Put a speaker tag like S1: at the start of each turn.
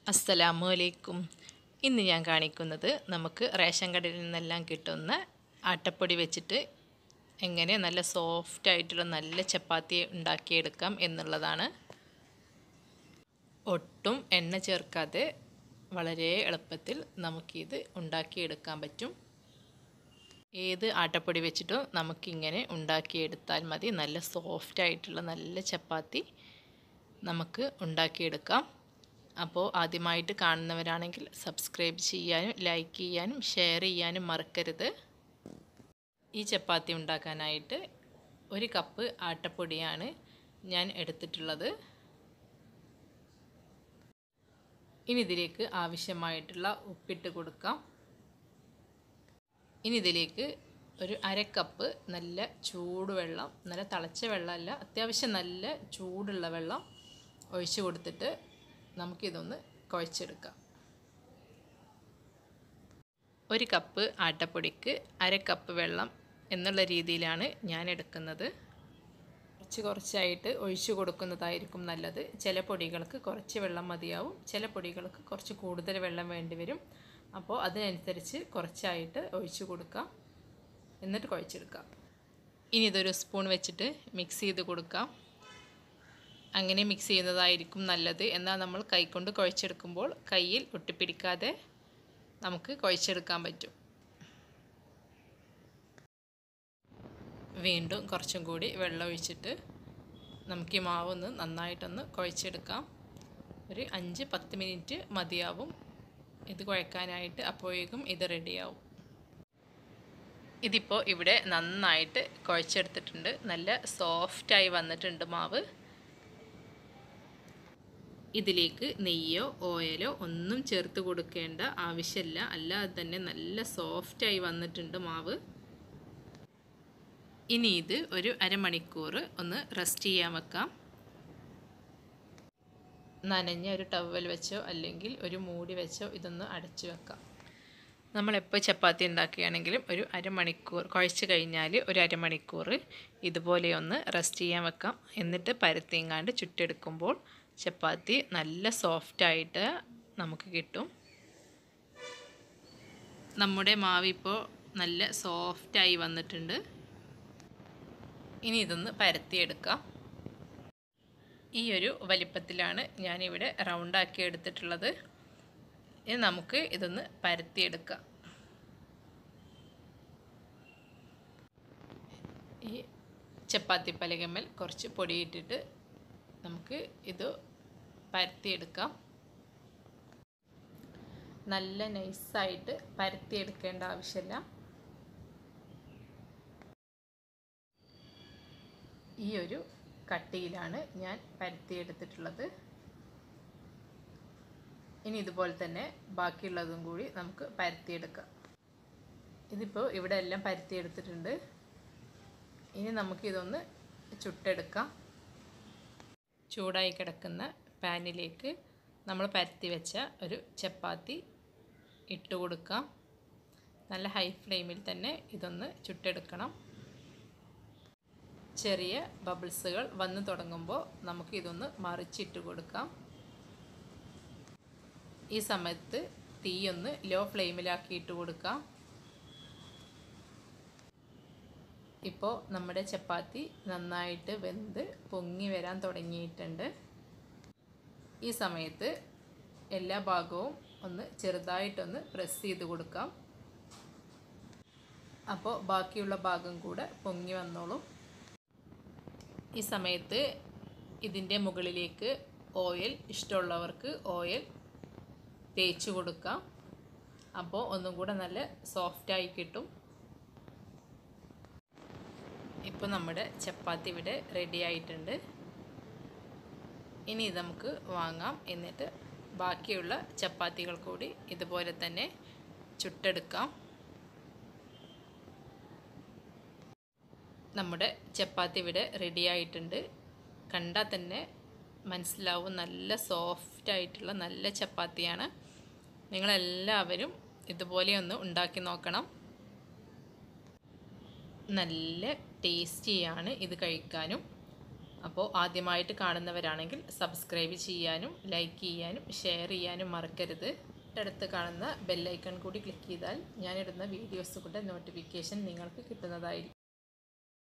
S1: അസ്സലാമു അലൈക്കും ഇന്ന് ഞാൻ കാണിക്കുന്നത് നമുക്ക് റേഷൻ കടയിൽ നിന്നെല്ലാം കിട്ടുന്ന ആട്ടപ്പൊടി വെച്ചിട്ട് എങ്ങനെ നല്ല സോഫ്റ്റ് ആയിട്ടുള്ള നല്ല ചപ്പാത്തി ഉണ്ടാക്കിയെടുക്കാം എന്നുള്ളതാണ് ഒട്ടും എണ്ണ ചേർക്കാതെ വളരെ എളുപ്പത്തിൽ നമുക്കിത് ഉണ്ടാക്കിയെടുക്കാൻ പറ്റും ഏത് ആട്ടപ്പൊടി വെച്ചിട്ടും നമുക്കിങ്ങനെ ഉണ്ടാക്കിയെടുത്താൽ മതി നല്ല സോഫ്റ്റ് ആയിട്ടുള്ള നല്ല ചപ്പാത്തി നമുക്ക് ഉണ്ടാക്കിയെടുക്കാം അപ്പോൾ ആദ്യമായിട്ട് കാണുന്നവരാണെങ്കിൽ സബ്സ്ക്രൈബ് ചെയ്യാനും ലൈക്ക് ചെയ്യാനും ഷെയർ ചെയ്യാനും മറക്കരുത് ഈ ചപ്പാത്തി ഉണ്ടാക്കാനായിട്ട് ഒരു കപ്പ് ആട്ടപ്പൊടിയാണ് ഞാൻ എടുത്തിട്ടുള്ളത് ഇനി ഇതിലേക്ക് ആവശ്യമായിട്ടുള്ള ഉപ്പിട്ട് കൊടുക്കാം ഇനി ഇതിലേക്ക് ഒരു അര കപ്പ് നല്ല ചൂടുവെള്ളം നല്ല തിളച്ച വെള്ളമല്ല അത്യാവശ്യം നല്ല ചൂടുള്ള വെള്ളം ഒഴിച്ച് കൊടുത്തിട്ട് നമുക്കിതൊന്ന് കുഴച്ചെടുക്കാം ഒരു കപ്പ് ആട്ടപ്പൊടിക്ക് അര കപ്പ് വെള്ളം എന്നുള്ള രീതിയിലാണ് ഞാൻ എടുക്കുന്നത് കുറച്ച് കുറച്ചായിട്ട് ഒഴിച്ചു കൊടുക്കുന്നതായിരിക്കും നല്ലത് ചില പൊടികൾക്ക് കുറച്ച് വെള്ളം മതിയാവും ചില പൊടികൾക്ക് കുറച്ച് കൂടുതൽ വെള്ളം വേണ്ടി വരും അപ്പോൾ അതിനനുസരിച്ച് കുറച്ചായിട്ട് ഒഴിച്ചു കൊടുക്കാം എന്നിട്ട് കുഴച്ചെടുക്കാം ഇനി ഇതൊരു സ്പൂൺ വെച്ചിട്ട് മിക്സ് ചെയ്ത് കൊടുക്കാം അങ്ങനെ മിക്സ് ചെയ്യുന്നതായിരിക്കും നല്ലത് എന്നാൽ നമ്മൾ കൈകൊണ്ട് കുഴച്ചെടുക്കുമ്പോൾ കയ്യിൽ ഒട്ടിപ്പിടിക്കാതെ നമുക്ക് കുഴച്ചെടുക്കാൻ പറ്റും വീണ്ടും കുറച്ചും കൂടി വെള്ളം ഒഴിച്ചിട്ട് നമുക്ക് ഈ മാവ് ഒന്ന് നന്നായിട്ടൊന്ന് കുഴച്ചെടുക്കാം ഒരു അഞ്ച് പത്ത് മിനിറ്റ് മതിയാവും ഇത് കുഴക്കാനായിട്ട് അപ്പോഴേക്കും ഇത് റെഡിയാവും ഇതിപ്പോൾ ഇവിടെ നന്നായിട്ട് കുഴച്ചെടുത്തിട്ടുണ്ട് നല്ല സോഫ്റ്റായി വന്നിട്ടുണ്ട് മാവ് ഇതിലേക്ക് നെയ്യോ ഓയിലോ ഒന്നും ചേർത്ത് കൊടുക്കേണ്ട ആവശ്യമില്ല അല്ലാതെ തന്നെ നല്ല സോഫ്റ്റായി വന്നിട്ടുണ്ട് മാവ് ഇനി ഇത് ഒരു അരമണിക്കൂർ ഒന്ന് റെസ്റ്റ് ചെയ്യാൻ വെക്കാം നനഞ്ഞ ഒരു ടവൽ വെച്ചോ അല്ലെങ്കിൽ ഒരു മൂടി വെച്ചോ ഇതൊന്ന് അടച്ചു വെക്കാം നമ്മളെപ്പോൾ ചപ്പാത്തി ഉണ്ടാക്കുകയാണെങ്കിലും ഒരു അരമണിക്കൂർ കുഴച്ച് കഴിഞ്ഞാൽ ഒരു അരമണിക്കൂർ ഇതുപോലെ ഒന്ന് റെസ്റ്റ് ചെയ്യാൻ വെക്കാം എന്നിട്ട് പരത്തിങ്ങാണ്ട് ചുട്ടെടുക്കുമ്പോൾ ചപ്പാത്തി നല്ല സോഫ്റ്റായിട്ട് നമുക്ക് കിട്ടും നമ്മുടെ മാവിപ്പോൾ നല്ല സോഫ്റ്റായി വന്നിട്ടുണ്ട് ഇനി ഇതൊന്ന് പരത്തിയെടുക്കാം ഈ ഒരു വലിപ്പത്തിലാണ് ഞാനിവിടെ റൗണ്ടാക്കി എടുത്തിട്ടുള്ളത് ഇനി നമുക്ക് ഇതൊന്ന് പരത്തിയെടുക്കാം ഈ ചപ്പാത്തി പലകമ്മൽ കുറച്ച് പൊടിയിട്ടിട്ട് നമുക്ക് ഇത് പരത്തിയെടുക്കാം നല്ല നൈസായിട്ട് പരത്തിയെടുക്കേണ്ട ആവശ്യമില്ല ഈ ഒരു കട്ടിയിലാണ് ഞാൻ പരത്തിയെടുത്തിട്ടുള്ളത് ഇനി ഇതുപോലെ തന്നെ ബാക്കിയുള്ളതും കൂടി നമുക്ക് പരത്തിയെടുക്കാം ഇതിപ്പോൾ ഇവിടെ എല്ലാം പരത്തിയെടുത്തിട്ടുണ്ട് ഇനി നമുക്കിതൊന്ന് ചുട്ടെടുക്കാം ചൂടായി കിടക്കുന്ന പാനിലേക്ക് നമ്മൾ പരത്തി വെച്ച ഒരു ചപ്പാത്തി ഇട്ട് കൊടുക്കാം നല്ല ഹൈ ഫ്ലെയിമിൽ തന്നെ ഇതൊന്ന് ചുട്ടെടുക്കണം ചെറിയ ബബിൾസുകൾ വന്നു തുടങ്ങുമ്പോൾ നമുക്ക് ഇതൊന്ന് മറിച്ചിട്ട് കൊടുക്കാം ഈ സമയത്ത് തീയൊന്ന് ലോ ഫ്ലെയിമിലാക്കിയിട്ട് കൊടുക്കാം ഇപ്പോൾ നമ്മുടെ ചപ്പാത്തി നന്നായിട്ട് വെന്ത് പൊങ്ങി വരാൻ തുടങ്ങിയിട്ടുണ്ട് ഈ സമയത്ത് എല്ലാ ഭാഗവും ഒന്ന് ചെറുതായിട്ടൊന്ന് പ്രസ് ചെയ്ത് കൊടുക്കാം അപ്പോൾ ബാക്കിയുള്ള ഭാഗം കൂടെ പൊങ്ങി വന്നോളും ഈ സമയത്ത് ഇതിൻ്റെ മുകളിലേക്ക് ഓയിൽ ഇഷ്ടമുള്ളവർക്ക് ഓയിൽ തേച്ച് കൊടുക്കാം അപ്പോൾ ഒന്നും കൂടെ നല്ല സോഫ്റ്റായി കിട്ടും ഇപ്പോൾ നമ്മുടെ ചപ്പാത്തി ഇവിടെ റെഡി ആയിട്ടുണ്ട് ഇനി ഇത് നമുക്ക് വാങ്ങാം എന്നിട്ട് ബാക്കിയുള്ള ചപ്പാത്തികൾ കൂടി ഇതുപോലെ തന്നെ ചുട്ടെടുക്കാം നമ്മുടെ ചപ്പാത്തി ഇവിടെ റെഡി ആയിട്ടുണ്ട് കണ്ടാൽ തന്നെ മനസ്സിലാവും നല്ല സോഫ്റ്റ് ആയിട്ടുള്ള നല്ല ചപ്പാത്തിയാണ് നിങ്ങളെല്ലാവരും ഇതുപോലെ ഒന്ന് ഉണ്ടാക്കി നോക്കണം നല്ല ടേസ്റ്റിയാണ് ഇത് കഴിക്കാനും അപ്പോൾ ആദ്യമായിട്ട് കാണുന്നവരാണെങ്കിൽ സബ്സ്ക്രൈബ് ചെയ്യാനും ലൈക്ക് ചെയ്യാനും ഷെയർ ചെയ്യാനും മറക്കരുത് അടുത്ത് കാണുന്ന ബെല്ലൈക്കൺ കൂടി ക്ലിക്ക് ചെയ്താൽ ഞാനിടുന്ന വീഡിയോസ് കൂടെ നോട്ടിഫിക്കേഷൻ നിങ്ങൾക്ക് കിട്ടുന്നതായിരിക്കും